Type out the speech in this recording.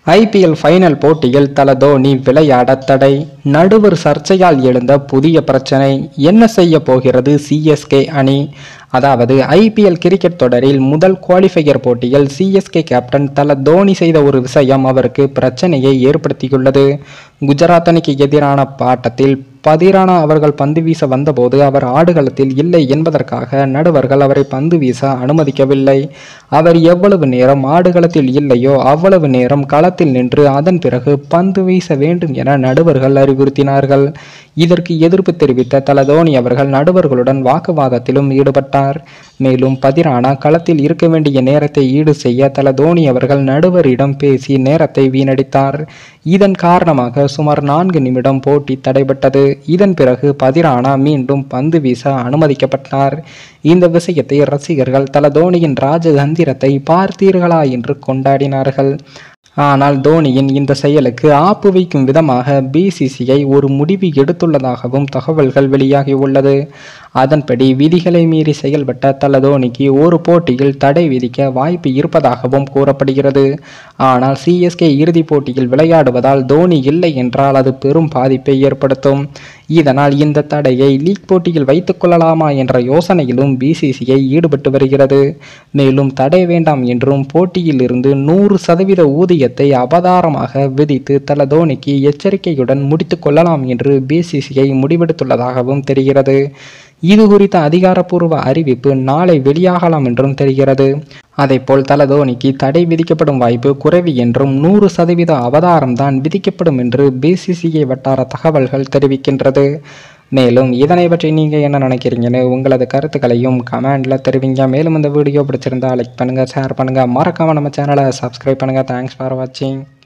IPL final போட்டியில் தல தோனி விளையாட தடை நடுவர் சர்ச்சையால் எழுந்த புதிய பிரச்சனை என்ன செய்ய போகிறது சிஎஸ்கே அணி அதாவது ஐபிஎல் கிரிக்கெட் தொடரில் முதல் குவாலிஃபையர் போட்டியில் சிஎஸ்கே கேப்டன் தல தோனி செய்த ஒரு விஷயம் அவருக்கு பிரச்சனையை ஏற்படுத்தியுள்ளது குஜராத் அணிக்கு எதிரான பாட்டத்தில் பதிரானா அவர்கள் பந்து வீச வந்தபோது அவர் ஆடுகளத்தில் இல்லை என்பதற்காக நடுவர்கள் அவரை பந்து வீச அனுமதிக்கவில்லை அவர் எவ்வளவு நேரம் ஆடுகளத்தில் இல்லையோ அவ்வளவு நேரம் களத்தில் நின்று அதன் பிறகு பந்து வீச வேண்டும் என நடுவர்கள் அறிவுறுத்தினார்கள் இதற்கு எதிர்ப்பு தெரிவித்த தல தோனி அவர்கள் நடுவர்களுடன் வாக்குவாதத்திலும் ஈடுபட்டார் மேலும் பதிரானா களத்தில் இருக்க வேண்டிய நேரத்தை ஈடு செய்ய தல தோனி அவர்கள் நடுவரிடம் பேசி நேரத்தை வீணடித்தார் இதன் காரணமாக சுமார் நான்கு நிமிடம் போட்டி தடைபட்டது இதன் பிறகு பதிரானா மீண்டும் பந்து வீச அனுமதிக்கப்பட்டார் இந்த விஷயத்தை ரசிகர்கள் தல தோனியின் ராஜதந்திரத்தை பார்த்தீர்களா என்று கொண்டாடினார்கள் ஆனால் தோனியின் இந்த செயலுக்கு ஆப்பு வைக்கும் விதமாக பிசிசிஐ ஒரு முடிவு எடுத்துள்ளதாகவும் தகவல்கள் வெளியாகியுள்ளது அதன்படி விதிகளை மீறி செயல்பட்ட தல தோனிக்கு ஒரு போட்டியில் தடை விதிக்க வாய்ப்பு இருப்பதாகவும் கூறப்படுகிறது ஆனால் சிஎஸ்கே இறுதிப் போட்டியில் விளையாடுவதால் தோனி இல்லை என்றால் அது பெரும் பாதிப்பை ஏற்படுத்தும் இதனால் இந்த தடையை லீக் போட்டியில் வைத்துக் கொள்ளலாமா என்ற யோசனையிலும் பிசிசிஐ ஈடுபட்டு வருகிறது மேலும் தடை வேண்டாம் என்றும் போட்டியில் இருந்து நூறு சதவீத ஊதியத்தை அபதாரமாக விதித்து தல தோனிக்கு எச்சரிக்கையுடன் முடித்து கொள்ளலாம் என்று பிசிசிஐ முடிவெடுத்துள்ளதாகவும் தெரிகிறது இது குறித்த அதிகாரப்பூர்வ அறிவிப்பு நாளை வெளியாகலாம் என்றும் தெரிகிறது அதேபோல் தல தோனிக்கு தடை விதிக்கப்படும் வாய்ப்பு குறைவு என்றும் நூறு சதவீத அவதாரம் தான் விதிக்கப்படும் என்று பிசிசிஐ வட்டார தகவல்கள் தெரிவிக்கின்றது மேலும் இதனை பற்றி நீங்கள் என்ன நினைக்கிறீங்கன்னு உங்களது கருத்துக்களையும் கமெண்டில் தெரிவிங்க மேலும் இந்த வீடியோ பிடிச்சிருந்தா லைக் பண்ணுங்கள் ஷேர் பண்ணுங்கள் மறக்காமல் நம்ம சேனலை சப்ஸ்கிரைப் பண்ணுங்கள் தேங்க்ஸ் ஃபார் வாட்சிங்